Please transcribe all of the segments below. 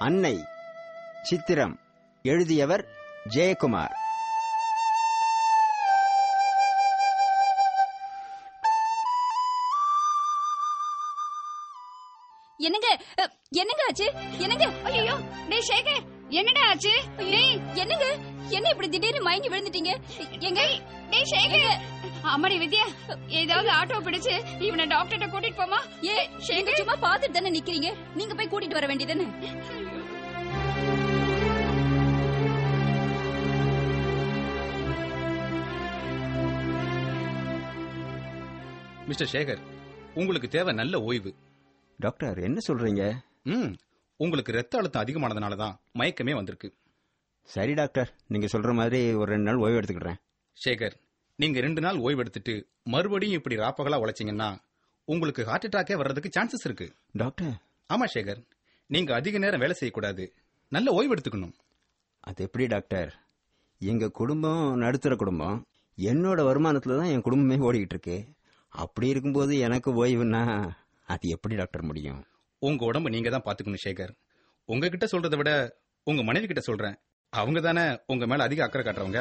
அன்னை சித்திரம் எழுதியவர் ஜெயக்குமார் என்னங்க அ, என்னங்க ஆச்சு என்னங்க ஐயோ டேய் சேகர் என்னடா ஆச்சு டேய் என்னங்க என்ன இப்படி திடீர்னு மயங்கி விழுந்துட்டீங்க எங்க டேய் சேகர் அம்மாடி வித்யா ஏதாவது ஆட்டோ பிடிச்சு இவனை டாக்டர்ட்ட கூட்டிட்டு போமா ஏ சேகர் சும்மா பாத்துட்டு தானே நிக்கிறீங்க நீங்க போய் கூட்டிட்டு வர வேண்டியதானே மிஸ்டர் சேகர் உங்களுக்கு தேவை நல்ல ஓய்வு டாக்டர் என்ன சொல்றீங்க ம் உங்களுக்கு ரத்த அழுத்தம் அதிகமானதுனால தான் மயக்கமே வந்திருக்கு சரி டாக்டர் நீங்க சொல்ற மாதிரி ஒரு ரெண்டு நாள் ஓய்வு எடுத்துக்கிடுறேன் சேகர் நீங்க ரெண்டு நாள் ஓய்வு எடுத்துட்டு மறுபடியும் இப்படி ராப்பகலா உழைச்சீங்கன்னா உங்களுக்கு ஹார்ட் அட்டாக்கே வர்றதுக்கு சான்சஸ் இருக்கு டாக்டர் ஆமா சேகர் நீங்க அதிக நேரம் வேலை செய்யக்கூடாது நல்ல ஓய்வு எடுத்துக்கணும் அது எப்படி டாக்டர் எங்க குடும்பம் நடுத்தர குடும்பம் என்னோட வருமானத்துல தான் என் குடும்பமே ஓடிக்கிட்டு இருக்கு அப்படி இருக்கும்போது எனக்கு ஓய்வுன்னா அது எப்படி டாக்டர் முடியும் உங்க உடம்ப நீங்க தான் பாத்துக்கணும் சேகர் உங்ககிட்ட சொல்றதை விட உங்க மனைவி கிட்ட சொல்றேன் அவங்க தானே உங்க மேல அதிக அக்கறை காட்டுறவங்க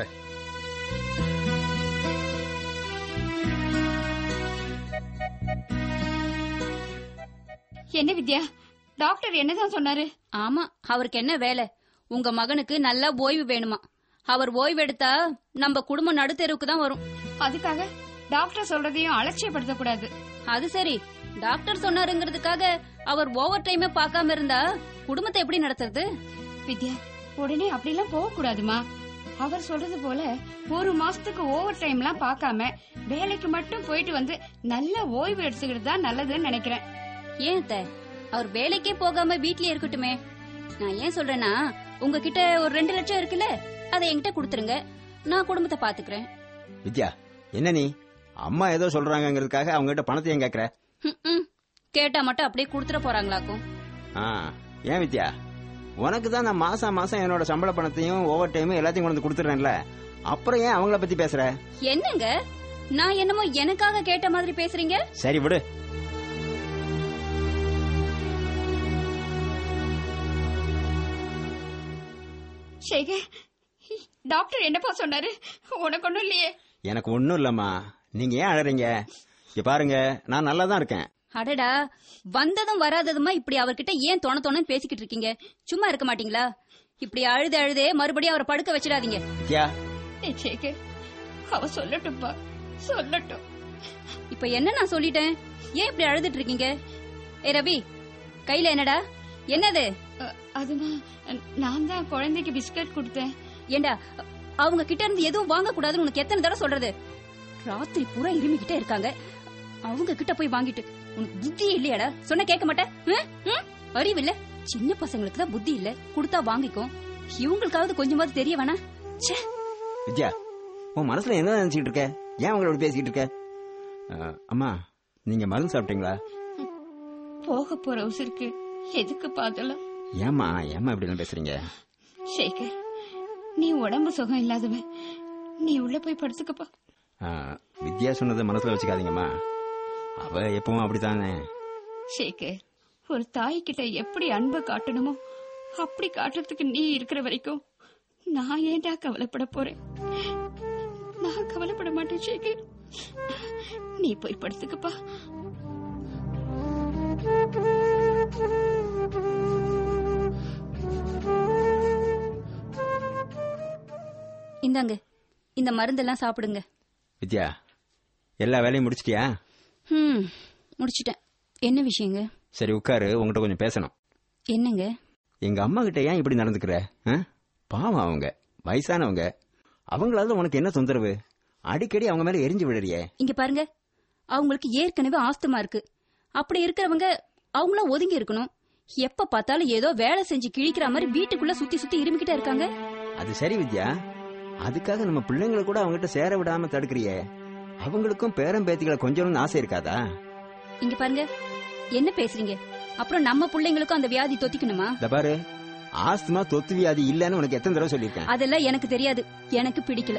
என்ன வித்யா டாக்டர் என்னதான் சொன்னாரு ஆமா அவருக்கு என்ன வேலை உங்க மகனுக்கு நல்ல ஓய்வு வேணுமா அவர் ஓய்வு எடுத்தா நம்ம குடும்பம் நடுத்தெருவுக்கு தான் வரும் அதுக்காக டாக்டர் சொல்றதையும் அலட்சியப்படுத்த கூடாது அது சரி டாக்டர் சொன்னாருங்கிறதுக்காக அவர் ஓவர் டைமே பார்க்காம இருந்தா குடும்பத்தை எப்படி நடத்துறது வித்யா உடனே அப்படிலாம் போக கூடாதுமா அவர் சொல்றது போல ஒரு மாசத்துக்கு ஓவர் டைம்லாம் பார்க்காம வேலைக்கு மட்டும் போயிட்டு வந்து நல்ல ஓய்வு எடுத்துக்கிட்டு தான் நல்லதுன்னு நினைக்கிறேன் ஏன் அத்தை? அவர் வேலைக்கே போகாம வீட்லயே இருக்கட்டுமே நான் ஏன் சொல்றேன்னா உங்ககிட்ட ஒரு ரெண்டு லட்சம் இருக்குல்ல அதை என்கிட்ட கொடுத்துருங்க நான் குடும்பத்தை பாத்துக்கிறேன் வித்யா என்ன நீ அம்மா ஏதோ சொல்றாங்கங்கிறதுக்காக அவங்க கிட்ட பணத்தை ஏன் கேக்குற ம், ம். கேட்டா மட்டும் அப்படியே கொடுத்துட போறாங்களாக்கும் ஆ ஏன் வித்யா உனக்கு தான் நான் மாசம் மாசம் என்னோட சம்பள பணத்தையும் ஓவர் டைமும் எல்லாத்தையும் கொண்டு வந்து கொடுத்துறேன்ல அப்புறம் ஏன் அவங்கள பத்தி பேசுற என்னங்க நான் என்னமோ எனக்காக கேட்ட மாதிரி பேசுறீங்க சரி விடு சேகர் டாக்டர் என்னப்பா சொன்னாரு உனக்கு ஒண்ணும் இல்லையே எனக்கு ஒண்ணும் இல்லம்மா நீங்க ஏன் அழறீங்க இங்க பாருங்க நான் நல்லா தான் இருக்கேன் அடடா வந்ததும் வராததுமா இப்படி அவர்கிட்ட ஏன் தொண தொணன்னு பேசிக்கிட்டு இருக்கீங்க சும்மா இருக்க மாட்டீங்களா இப்படி அழுது அழுதே மறுபடியும் அவரை படுக்க வச்சிடாதீங்க வித்யா ஏய், சேகர் அவ சொல்லட்டும்ப்பா சொல்லட்டும் இப்ப என்ன நான் சொல்லிட்டேன் ஏன் இப்படி அழுதுட்டு இருக்கீங்க ஏ ரவி கையில என்னடா என்னது அ- அதுமா நான் தான் குழந்தைக்கு பிஸ்கட் கொடுத்தேன் ஏண்டா அவங்க கிட்ட இருந்து எதுவும் வாங்க கூடாதுன்னு உனக்கு எத்தனை தடவை சொல்றது ராத்திரி பூரா இருமிக்கிட்டே இருக்காங்க அவங்க கிட்ட போய் வாங்கிட்டு உனக்கு புத்தி இல்லையாடா சொன்ன கேட்க மாட்டேன் ம்? ம்? அறிவில்ல சின்ன பசங்களுக்கு தான் புத்தி இல்ல கொடுத்தா வாங்கிக்கும் இவங்களுக்காவது கொஞ்சமாவது தெரிய வேணா ச்சே வித்யா உன் மனசுல என்ன நினைச்சிட்டு இருக்க ஏன் அவங்களோட பேசிக்கிட்டு இருக்க ஆ, அம்மா நீங்க மருந்து சாப்பிட்டீங்களா போக போற உசுருக்கு எதுக்கு பார்த்தலாம் ஏம்மா ஏம்மா இப்படி எல்லாம் பேசுறீங்க சேகர் நீ உடம்பு சுகம் இல்லாதவன் நீ உள்ள போய் படுத்துக்கப்பா ஆ, வித்யா சொன்னதை மனசுல வச்சுக்காதீங்கம்மா அவ எப்பவும் அப்படித்தானே சேகர் ஒரு தாய்கிட்ட எப்படி அன்பை காட்டணுமோ அப்படி காட்டுறதுக்கு நீ இருக்கிற வரைக்கும் நான் ஏன்டா கவலைப்பட போறேன் நான் கவலைப்பட மாட்டேன் சேகர் நீ போய் படுத்துக்கப்பா இந்தாங்க இந்த மருந்தெல்லாம் சாப்பிடுங்க வித்யா எல்லா வேலையும் முடிச்சிட்டியா ம் முடிச்சிட்டேன் என்ன விஷயங்க சரி உட்காரு உங்ககிட்ட கொஞ்சம் பேசணும் என்னங்க எங்க அம்மா கிட்ட ஏன் இப்படி நடந்துக்கிற ஆ? பாவம் அவங்க வயசானவங்க அவங்களால உனக்கு என்ன தொந்தரவு அடிக்கடி அவங்க மேல எரிஞ்சு விடுறியே இங்க பாருங்க அவங்களுக்கு ஏற்கனவே ஆஸ்துமா இருக்கு அப்படி இருக்கிறவங்க அவங்களும் ஒதுங்கி இருக்கணும் எப்ப பார்த்தாலும் ஏதோ வேலை செஞ்சு கிழிக்கிற மாதிரி வீட்டுக்குள்ள சுத்தி சுத்தி இருமிக்கிட்டே இருக்காங்க அது சரி வித்யா அதுக்காக நம்ம பிள்ளைங்களை கூட அவங்ககிட்ட சேர விடாம தடுக்கிறியே அவங்களுக்கும் பேரம் பேத்திகளை கொஞ்சம்னு ஆசை இருக்காதா இங்க பாருங்க என்ன பேசுறீங்க அப்புறம் நம்ம பிள்ளைங்களுக்கும் அந்த வியாதி தொத்திக்கணுமா இந்த பாரு ஆஸ்துமா தொத்து வியாதி இல்லன்னு உனக்கு எத்தனை தடவை சொல்லியிருக்கேன் அதெல்லாம் எனக்கு தெரியாது எனக்கு பிடிக்கல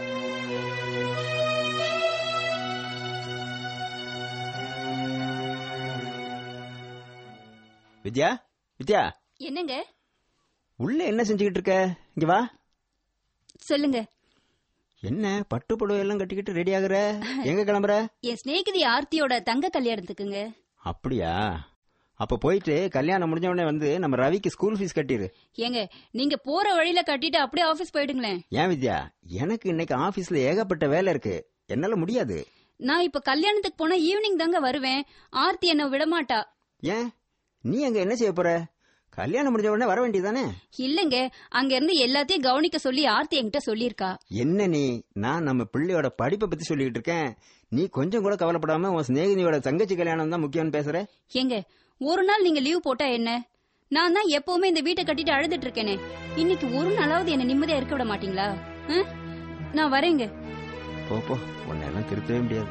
வித்யா வித்யா என்னங்க உள்ள என்ன செஞ்சுக்கிட்டு இருக்க இங்க வா சொல்லுங்க என்ன பட்டு புடவை எல்லாம் கட்டிக்கிட்டு ரெடி ஆகுற எங்க கிளம்புற என் சிநேகிதி ஆர்த்தியோட தங்க கல்யாணத்துக்குங்க அப்படியா அப்ப போயிட்டு கல்யாணம் முடிஞ்ச உடனே வந்து நம்ம ரவிக்கு ஸ்கூல் ஃபீஸ் கட்டிரு ஏங்க நீங்க போற வழியில கட்டிட்டு அப்படியே ஆபீஸ் போயிடுங்களேன் ஏன் வித்யா எனக்கு இன்னைக்கு ஆபீஸ்ல ஏகப்பட்ட வேலை இருக்கு என்னால முடியாது நான் இப்ப கல்யாணத்துக்கு போனா ஈவினிங் தாங்க வருவேன் ஆர்த்தி என்ன விடமாட்டா ஏன் நீ அங்க என்ன செய்ய போற கல்யாணம் முடிஞ்ச உடனே வர வேண்டியதானே இல்லங்க அங்க இருந்து எல்லாத்தையும் கவனிக்க சொல்லி ஆர்த்தி என்கிட்ட சொல்லியிருக்கா என்ன நீ நான் நம்ம பிள்ளையோட படிப்பை பத்தி சொல்லிக்கிட்டு இருக்கேன் நீ கொஞ்சம் கூட கவலைப்படாம உன் சிநேகிதியோட தங்கச்சி கல்யாணம் தான் முக்கியம்னு பேசுற ஏங்க ஒரு நாள் நீங்க லீவ் போட்டா என்ன நான் தான் எப்பவுமே இந்த வீட்டை கட்டிட்டு அழுதுட்டு இருக்கேனே இன்னைக்கு ஒரு நாளாவது என்ன நிம்மதியா இருக்க விட மாட்டீங்களா ஆ? நான் வரேங்க போ போ உன்னெல்லாம் திருத்தவே முடியாது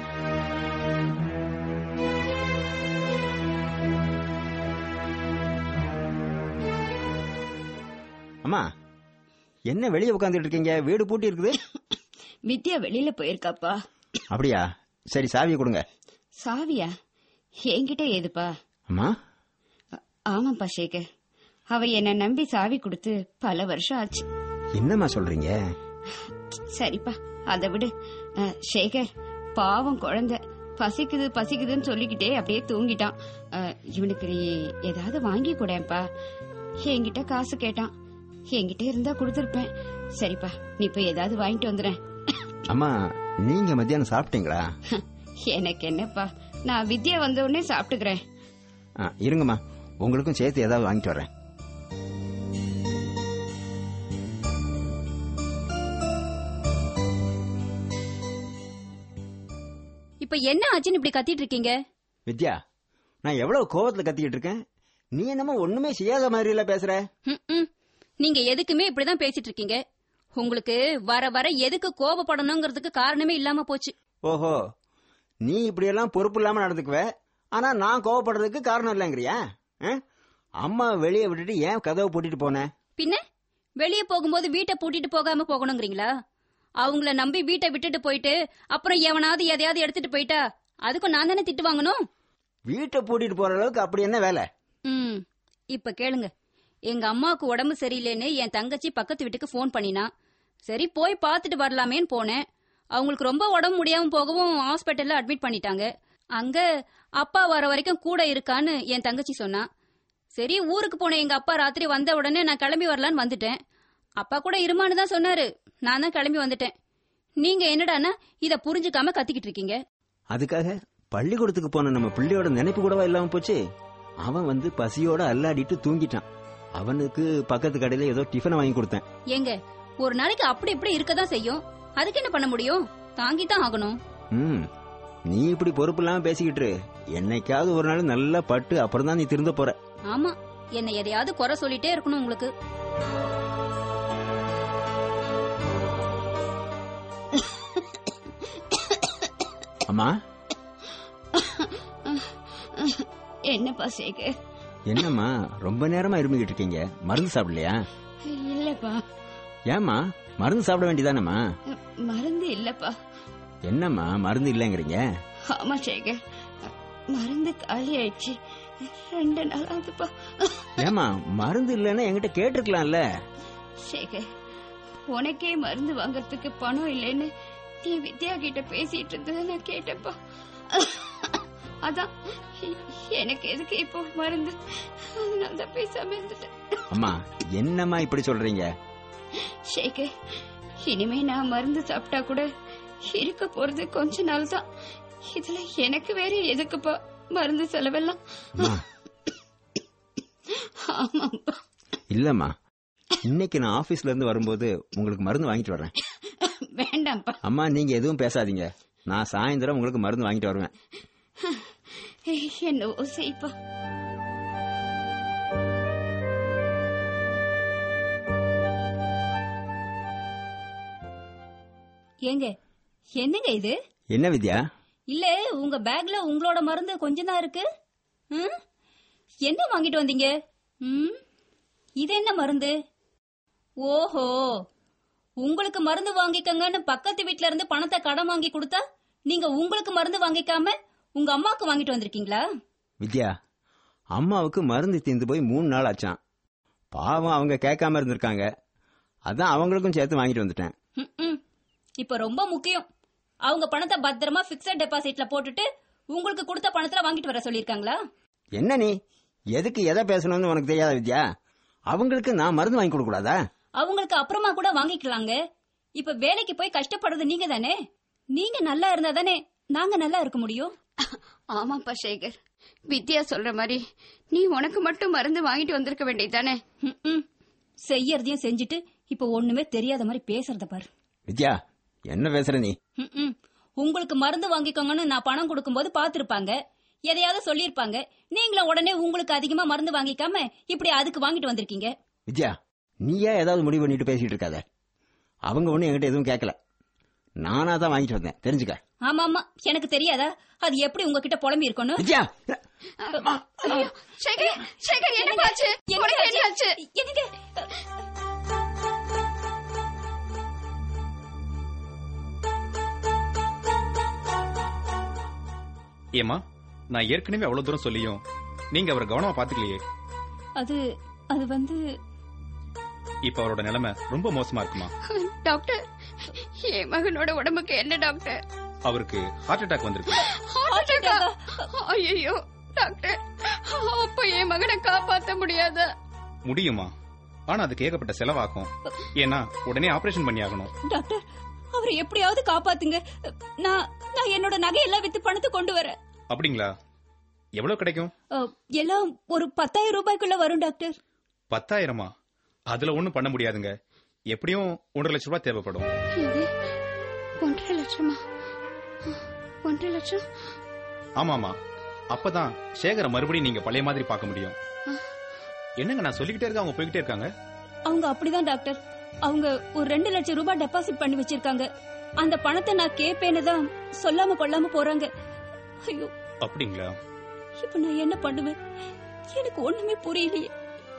அம்மா என்ன வெளியே உட்காந்துட்டு இருக்கீங்க வீடு பூட்டி இருக்குது வித்யா வெளியில போயிருக்காப்பா அப்படியா சரி சாவியை கொடுங்க சாவியா என்கிட்ட ஏதுப்பா அம்மா ஆ- ஆமாப்பா சேகர் அவ என்ன நம்பி சாவி கொடுத்து பல வருஷம் ஆச்சு என்னம்மா சொல்றீங்க சரிப்பா அதை விடு ஆ, சேகர் பாவம் குழந்தை பசிக்குது பசிக்குதுன்னு சொல்லிக்கிட்டே அப்படியே தூங்கிட்டான் ஆ, இவனுக்கு நீ ஏதாவது வாங்கி கூடப்பா என்கிட்ட காசு கேட்டான் என்கிட்ட இருந்தா கொடுத்துருப்பேன் சரிப்பா நீ போய் ஏதாவது வாங்கிட்டு வந்துடுறேன் அம்மா நீங்க மத்தியானம் சாப்பிட்டீங்களா எனக்கு என்னப்பா நான் வித்யா வந்த உடனே சாப்பிட்டுக்கிறேன் ஆ, இருங்கம்மா உங்களுக்கும் சேர்த்து ஏதாவது வாங்கிட்டு வரேன் இப்ப என்ன ஆச்சுன்னு இப்படி கத்திட்டு இருக்கீங்க வித்யா நான் எவ்வளவு கோவத்துல கத்திக்கிட்டு இருக்கேன் நீ என்னமோ ஒண்ணுமே செய்யாத மாதிரி இல்ல பேசுற ம், ம். நீங்க எதுக்குமே இப்படிதான் பேசிட்டு இருக்கீங்க உங்களுக்கு வர வர எதுக்கு கோபப்படணுங்கிறதுக்கு காரணமே இல்லாம போச்சு ஓஹோ நீ இப்படியெல்லாம் பொறுப்பு இல்லாம நடந்துக்குவ ஆனா நான் கோவப்படுறதுக்கு காரணம் இல்லைங்கிறியா ஆ? அம்மா வெளியே விட்டுட்டு ஏன் கதவை பூட்டிட்டு போனேன் பின்ன வெளிய போகும்போது வீட்டை பூட்டிட்டு போகாம போகணுங்கிறீங்களா அவங்கள நம்பி வீட்டை விட்டுட்டு போயிட்டு அப்புறம் எவனாவது எதையாவது எடுத்துட்டு போயிட்டா அதுக்கும் நான் தானே திட்டு வாங்கணும் வீட்டை பூட்டிட்டு போற அளவுக்கு அப்படி என்ன வேலை ம் இப்ப கேளுங்க எங்க அம்மாவுக்கு உடம்பு சரியில்லைன்னு என் தங்கச்சி பக்கத்து வீட்டுக்கு ஃபோன் பண்ணினா சரி போய் பார்த்துட்டு வரலாமேன்னு போனேன் அவங்களுக்கு ரொம்ப உடம்பு முடியாம போகவும் ஹாஸ்பிட்டல்ல அட்மிட் பண்ணிட்டாங்க அங்க அப்பா வர வரைக்கும் கூட இருக்கான்னு என் தங்கச்சி சொன்னா சரி ஊருக்கு போன எங்க அப்பா ராத்திரி வந்த உடனே நான் கிளம்பி வரலான்னு வந்துட்டேன் அப்பா கூட இருமான்னு தான் சொன்னாரு நான் தான் கிளம்பி வந்துட்டேன் நீங்க என்னடான்னா இத புரிஞ்சுக்காம கத்திக்கிட்டு இருக்கீங்க அதுக்காக பள்ளிக்கூடத்துக்கு போன நம்ம பிள்ளையோட நினைப்பு கூடவா இல்லாம போச்சு அவன் வந்து பசியோட அல்லாடிட்டு தூங்கிட்டான் அவனுக்கு பக்கத்து கடையில ஏதோ டிஃபனை வாங்கி கொடுத்தேன் ஏங்க ஒரு நாளைக்கு அப்படி இப்படி இருக்கதான் செய்யும் அதுக்கு என்ன பண்ண முடியும் தாங்கித்தான் ஆகணும் ம் நீ இப்படி பொறுப்பு இல்லாம பேசிக்கிட்டு இரு. என்னைக்காவது ஒரு நாள் நல்லா பட்டு அப்புறம் தான் நீ திருந்த போற ஆமா என்ன எதையாவது குறை சொல்லிட்டே இருக்கணும் உங்களுக்கு அம்மா என்னப்பா சேகர் என்னம்மா ரொம்ப நேரமா இருமிக்கிட்டு இருக்கீங்க மருந்து சாப்பிடலையா இல்லப்பா ஏம்மா மருந்து சாப்பிட வேண்டியதானம்மா மருந்து இல்லப்பா என்னம்மா மருந்து இல்லைங்கிறீங்க ஆமா சேகர் மருந்து காலி ஆயிடுச்சு ரெண்டு நாள் ஆகுதுப்பா ஏம்மா மருந்து இல்லைன்னா என்கிட்ட கேட்டிருக்கலாம்ல சேகர் உனக்கே மருந்து வாங்கறதுக்கு பணம் இல்லைன்னு நீ வித்யா கிட்ட பேசிட்டு இருந்ததை நான் கேட்டப்பா அதான் எனக்கு எதுக்கு இப்போ மருந்து அதனால தான் பேசாம இருந்துட்டேன் அம்மா என்னம்மா இப்படி சொல்றீங்க ஷேகே இனிமே நான் மருந்து சாப்பிட்டா கூட இருக்க போறது கொஞ்ச நாள் தான் இதுல எனக்கு வேற எதுக்குப்பா மருந்து செலவெல்லாம் அம்மா ஆமாப்பா இல்லம்மா இன்னைக்கு நான் ஆபீஸ்ல இருந்து வரும்போது உங்களுக்கு மருந்து வாங்கிட்டு வரேன் வேண்டாம்ப்பா அம்மா நீங்க எதுவும் பேசாதீங்க நான் சாயந்தரம் உங்களுக்கு மருந்து வாங்கிட்டு வருவேன் என்னவோ செய்ப்பா ஏங்க என்னங்க இது என்ன வித்யா இல்ல உங்க பேக்ல உங்களோட மருந்து கொஞ்சம் தான் இருக்கு ம்? என்ன வாங்கிட்டு வந்தீங்க ம்? இது என்ன மருந்து ஓஹோ உங்களுக்கு மருந்து வாங்கிக்கங்கன்னு பக்கத்து வீட்ல இருந்து பணத்தை கடன் வாங்கி கொடுத்தா நீங்க உங்களுக்கு மருந்து வாங்கிக்காம உங்க அம்மாவுக்கு வாங்கிட்டு வந்திருக்கீங்களா வித்யா அம்மாவுக்கு மருந்து தீர்ந்து போய் மூணு நாள் ஆச்சான் பாவம் அவங்க கேட்காம இருந்திருக்காங்க அதான் அவங்களுக்கும் சேர்த்து வாங்கிட்டு வந்துட்டேன் ம்ம். இப்ப ரொம்ப முக்கியம் அவங்க பணத்தை பத்திரமா பிக்சட் டெபாசிட்ல போட்டுட்டு உங்களுக்கு கொடுத்த பணத்துல வாங்கிட்டு வர சொல்லிருக்காங்களா என்ன நீ எதுக்கு எதை பேசணும்னு உனக்கு தெரியாத வித்யா அவங்களுக்கு நான் மருந்து வாங்கி கொடுக்க கூடாதா அவங்களுக்கு அப்புறமா கூட வாங்கிக்கலாங்க இப்ப வேலைக்கு போய் கஷ்டப்படுறது நீங்க தானே நீங்க நல்லா இருந்தா தானே நாங்க நல்லா இருக்க முடியும் ஆமாப்பா சேகர் வித்யா சொல்ற மாதிரி நீ உனக்கு மட்டும் மருந்து வாங்கிட்டு வந்திருக்க வேண்டியதானே ம்ம். செய்யறதையும் செஞ்சுட்டு இப்ப ஒண்ணுமே தெரியாத மாதிரி பேசுறத பாரு வித்யா என்ன பேசுற நீ ம்ம். உங்களுக்கு மருந்து வாங்கிக்கோங்கன்னு நான் பணம் கொடுக்கும்போது பாத்திருப்பாங்க எதையாவது சொல்லியிருப்பாங்க நீங்களும் உடனே உங்களுக்கு அதிகமா மருந்து வாங்கிக்காம இப்படி அதுக்கு வாங்கிட்டு வந்திருக்கீங்க வித்யா நீயா ஏதாவது முடிவு பண்ணிட்டு பேசிட்டு இருக்காத அவங்க ஒன்றும் என்கிட்ட எதுவும் கேட்கல நானா தான் வாங்கிட்டு வந்தேன் தெரிஞ்சுக்க ஆமா ஆமா எனக்கு தெரியாதா அது எப்படி உங்ககிட்ட புலம்பி இருக்கணும் வித்யா ஐயோ, சேகர் சேகர் என்ன ஆச்சு உனக்கு என்ன ஆச்சு என்னங்க ஏமா நான் ஏற்கனவே அவ்வளவு தூரம் சொல்லியும் நீங்க அவரை கவனமா பாத்துக்கலையே அது அது வந்து இப்ப அவரோட நிலைமை ரொம்ப மோசமா இருக்குமா டாக்டர் என் மகனோட உடம்புக்கு என்ன டாக்டர் அவருக்கு ஹார்ட் அட்டாக் வந்திருக்கு ஹார்ட் அட்டாக்கா ஐயோ டாக்டர் அப்ப என் மகனை காப்பாத்த முடியாத முடியுமா ஆனா அதுக்கு ஏகப்பட்ட செலவாகும் ஏன்னா உடனே ஆபரேஷன் பண்ணி ஆகணும் டாக்டர் அவரை எப்படியாவது காப்பாத்துங்க நான் நான் என்னோட நகையெல்லாம் வித்து பணத்தை கொண்டு வரேன் அப்படிங்களா எவ்வளவு கிடைக்கும் அஹ், எல்லாம் ஒரு பத்தாயிரம் ரூபாய்க்குள்ள வரும் டாக்டர் பத்தாயிரமா அதுல ஒண்ணும் பண்ண முடியாதுங்க எப்படியும் ஒன்றரை லட்சம் ரூபாய் தேவைப்படும் இது ஒன்றரை லட்சமா ஒன்றரை லட்சம் ஆமாமா அப்பதான் சேகரை மறுபடியும் நீங்க பழைய மாதிரி பார்க்க முடியும் என்னங்க நான் சொல்லிக்கிட்டே இருக்க அவங்க போய்கிட்டே இருக்காங்க அவங்க அப்படிதான் டாக்டர் அவங்க ஒரு ரெண்டு லட்சம் ரூபாய் டெபாசிட் பண்ணி வச்சிருக்காங்க அந்த பணத்தை நான் கேப்பேன்னு தான் சொல்லாம கொள்ளாம போறாங்க ஐயோ அப்படிங்களா இப்ப நான் என்ன பண்ணுவேன் எனக்கு ஒண்ணுமே புரியலையே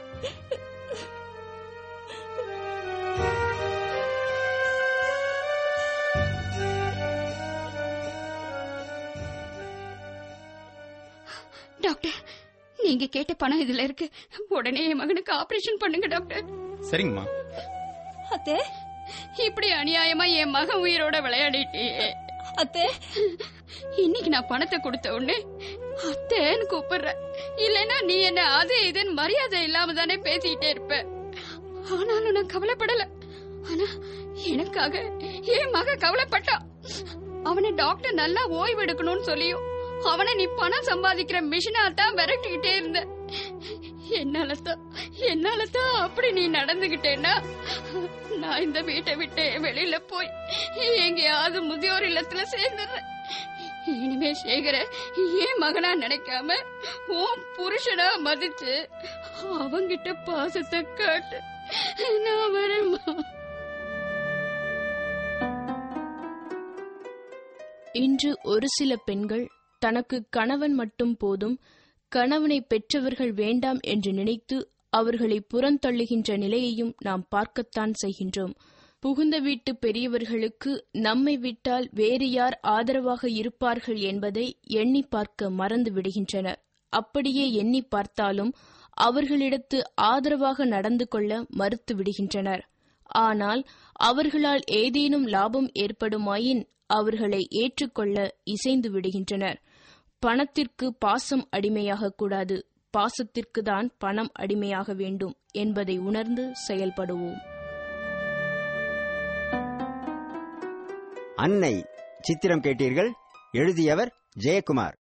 டாக்டர் நீங்க கேட்ட பணம் இதுல இருக்கு உடனே என் மகனுக்கு ஆபரேஷன் பண்ணுங்க டாக்டர் சரிங்கம்மா அத்தே இப்படி அநியாயமா என் மகன் உயிரோட விளையாடிட்டியே அத்தே இன்னைக்கு நான் பணத்தை கொடுத்த உடனே அத்தேன்னு கூப்பிடுற இல்லைன்னா நீ என்ன அது இதுன்னு மரியாதை இல்லாம தானே பேசிக்கிட்டே இருப்ப ஆனாலும் நான் கவலைப்படல ஆனா எனக்காக என் மக கவலைப்பட்டான் அவனை டாக்டர் நல்லா ஓய்வு எடுக்கணும்னு சொல்லியும் அவனை நீ பணம் சம்பாதிக்கிற மிஷினா தான் விரட்டிக்கிட்டே இருந்த என்னாலதான் என்னாலதான் அப்படி நீ நடந்துகிட்டேன்னா நான் இந்த வீட்டை விட்டு வெளியில போய் எங்கேயாவது முதியோர் இல்லத்துல சேர்ந்துடுறேன் இனிமே சேகர ஏன் மகனா நினைக்காம உன் புருஷனா மதிச்சு அவங்கிட்ட பாசத்தை காட்டு நான் வரேம்மா இன்று ஒரு சில பெண்கள் தனக்கு கணவன் மட்டும் போதும் கணவனை பெற்றவர்கள் வேண்டாம் என்று நினைத்து அவர்களை புறந்தள்ளுகின்ற நிலையையும் நாம் பார்க்கத்தான் செய்கின்றோம் புகுந்த வீட்டு பெரியவர்களுக்கு நம்மை விட்டால் வேறு யார் ஆதரவாக இருப்பார்கள் என்பதை எண்ணி பார்க்க மறந்து விடுகின்றனர் அப்படியே எண்ணி பார்த்தாலும் அவர்களிடத்து ஆதரவாக நடந்து கொள்ள மறுத்து விடுகின்றனர் ஆனால் அவர்களால் ஏதேனும் லாபம் ஏற்படுமாயின் அவர்களை ஏற்றுக்கொள்ள இசைந்து விடுகின்றனர் பணத்திற்கு பாசம் அடிமையாக கூடாது பாசத்திற்கு தான் பணம் அடிமையாக வேண்டும் என்பதை உணர்ந்து செயல்படுவோம் அன்னை சித்திரம் கேட்டீர்கள் எழுதியவர் ஜெயக்குமார்